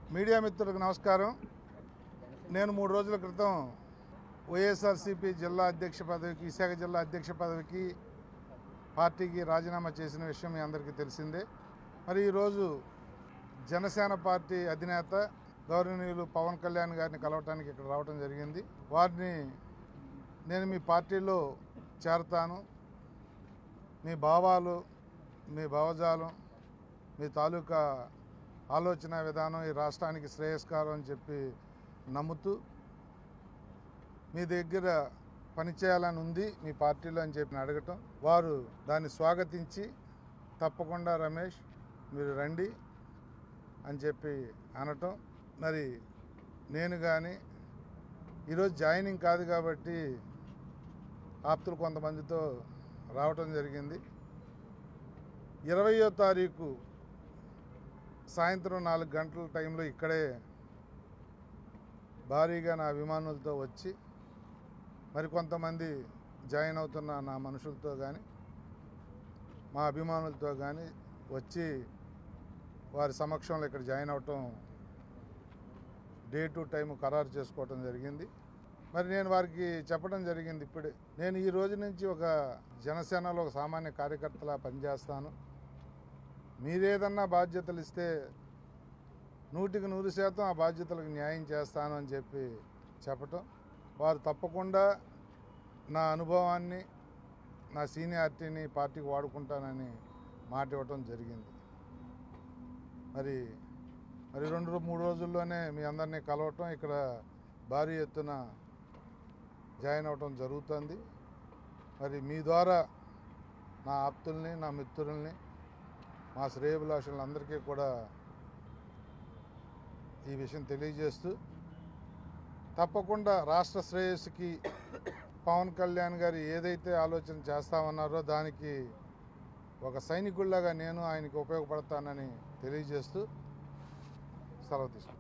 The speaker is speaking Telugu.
మీడియా మిత్రులకు నమస్కారం నేను మూడు రోజుల క్రితం వైఎస్ఆర్సీపీ జిల్లా అధ్యక్ష పదవికి విశాఖ జిల్లా అధ్యక్ష పదవికి పార్టీకి రాజీనామా చేసిన విషయం మీ అందరికీ తెలిసిందే మరి ఈరోజు జనసేన పార్టీ అధినేత గౌరవనీయులు పవన్ కళ్యాణ్ గారిని కలవటానికి ఇక్కడ రావడం జరిగింది వారిని నేను మీ పార్టీలో చేరతాను మీ భావాలు మీ భావజాలం మీ తాలూకా ఆలోచన విధానం ఈ రాష్ట్రానికి శ్రేయస్కారం అని చెప్పి నమ్ముతూ మీ దగ్గర పనిచేయాలని ఉంది మీ పార్టీలో అని చెప్పి అడగటం వారు దాన్ని స్వాగతించి తప్పకుండా రమేష్ మీరు రండి అని చెప్పి అనటం మరి నేను కానీ ఈరోజు జాయినింగ్ కాదు కాబట్టి ఆప్తులు కొంతమందితో రావటం జరిగింది ఇరవయో తారీఖు సాయంత్రం నాలుగు గంటల టైంలో ఇక్కడే భారీగా నా అభిమానులతో వచ్చి మరికొంతమంది జాయిన్ అవుతున్న నా మనుషులతో కానీ మా అభిమానులతో కానీ వచ్చి వారి సమక్షంలో ఇక్కడ జాయిన్ అవటం డే టు టైం ఖరారు చేసుకోవటం జరిగింది మరి నేను వారికి చెప్పడం జరిగింది ఇప్పుడే నేను ఈ రోజు నుంచి ఒక జనసేనలో ఒక సామాన్య కార్యకర్తలా పనిచేస్తాను మీరేదన్నా బాధ్యతలు ఇస్తే నూటికి నూరు శాతం ఆ బాధ్యతలకు న్యాయం చేస్తాను అని చెప్పి చెప్పటం వారు తప్పకుండా నా అనుభవాన్ని నా సీనియారిటీని పార్టీకి వాడుకుంటానని మాట ఇవ్వటం జరిగింది మరి మరి రెండు రో- మూడు రోజుల్లోనే మీ అందరినీ కలవటం ఇక్కడ భారీ ఎత్తున జాయిన్ అవ్వటం జరుగుతుంది మరి మీ ద్వారా నా ఆప్తుల్ని నా మిత్రుల్ని మా శ్రేయభిలాషులందరికీ కూడా ఈ విషయం తెలియజేస్తూ తప్పకుండా రాష్ట్ర శ్రేయస్సుకి పవన్ కళ్యాణ్ గారు ఏదైతే ఆలోచన చేస్తామన్నారో దానికి ఒక సైనికుల్లాగా నేను ఆయనకి ఉపయోగపడతానని తెలియజేస్తూ సెలవు తీసుకుంటాను